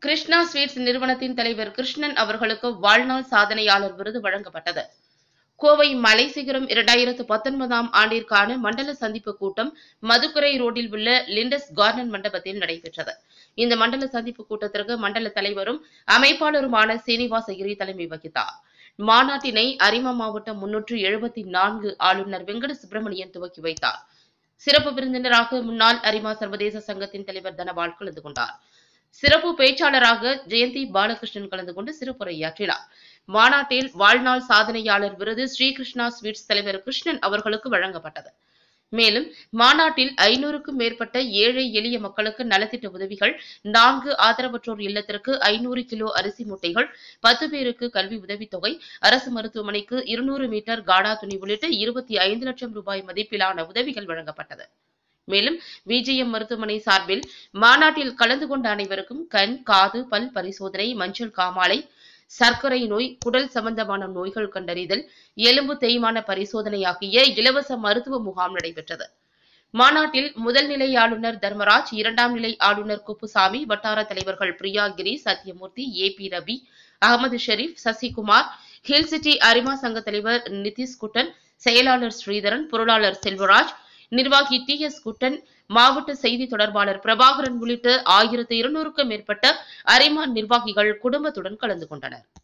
Krishna sweets நிறுவனத்தின் தலைவர் கிருஷ்ணன் அவர்களுக்கு வாழ்நாள் சாதனையாளர் விருது வழங்கப்பட்டது கோவை மலைசிகரம் இரண்டாயிரத்து பத்தொன்பதாம் ஆண்டிற்கான மண்டல சந்திப்பு கூட்டம் மதுக்கரை ரோட்டில் உள்ள லிண்டஸ் கார்டன் மண்டபத்தில் நடைபெற்றது இந்த மண்டல சந்திப்பு கூட்டத்திற்கு மண்டல தலைவரும் அமைப்பாளருமான சீனிவாசகிரி தலைமை வகித்தார் மாநாட்டினை அரிமா மாவட்டம் முன்னூற்று எழுபத்தி நான்கு ஆளுநர் வெங்கட சுப்பிரமணியன் துவக்கி வைத்தார் சிறப்பு விருந்தினராக முன்னாள் அரிமா சர்வதேச சங்கத்தின் தலைவர் தனபால் கலந்து கொண்டார் சிறப்பு பேச்சாளராக ஜெயந்தி பாலகிருஷ்ணன் கலந்து கொண்டு சிறப்புரையாற்றினார் மாநாட்டில் வாழ்நாள் சாதனையாளர் விருது ஸ்ரீகிருஷ்ணா ஸ்வீட்ஸ் தலைவர் கிருஷ்ணன் அவர்களுக்கு வழங்கப்பட்டது மேலும் மாநாட்டில் ஐநூறுக்கும் மேற்பட்ட ஏழை எளிய மக்களுக்கு நலத்திட்ட உதவிகள் நான்கு ஆதரவற்றோர் இல்லத்திற்கு ஐநூறு கிலோ அரிசி மூட்டைகள் பத்து பேருக்கு கல்வி உதவித்தொகை அரசு மருத்துவமனைக்கு இருநூறு மீட்டர் காடா துணி உள்ளிட்ட இருபத்தி ஐந்து லட்சம் ரூபாய் மதிப்பிலான உதவிகள் வழங்கப்பட்டது மேலும் விஜிஎம் மருத்துவமனை சார்பில் மாநாட்டில் கலந்து கொண்ட அனைவருக்கும் கண் காது பல் பரிசோதனை மஞ்சள் காமாலை சர்க்கரை நோய் குடல் சம்பந்தமான நோய்கள் கண்டறிதல் எலும்பு தேய்மான பரிசோதனை ஆகிய இலவச மருத்துவ முகாம் நடைபெற்றது மாநாட்டில் முதல் நிலை ஆளுநர் தர்மராஜ் இரண்டாம் நிலை ஆளுநர் குப்புசாமி வட்டார தலைவர்கள் Priyagiri Sathyamoorthy A B Ravi Ahmed Sharif Sasikumar hill city அரிமா சங்க தலைவர் நிதிஷ் குட்டன் செயலாளர் ஸ்ரீதரன் பொருளாளர் செல்வராஜ் நிர்வாகி டி எஸ் குட்டன் மாவட்ட செய்தி தொடர்பாளர் பிரபாகரன் உள்ளிட்ட ஆயிரத்து இருநூறுக்கும் மேற்பட்ட அரிமா நிர்வாகிகள் குடும்பத்துடன் கலந்து கொண்டனர்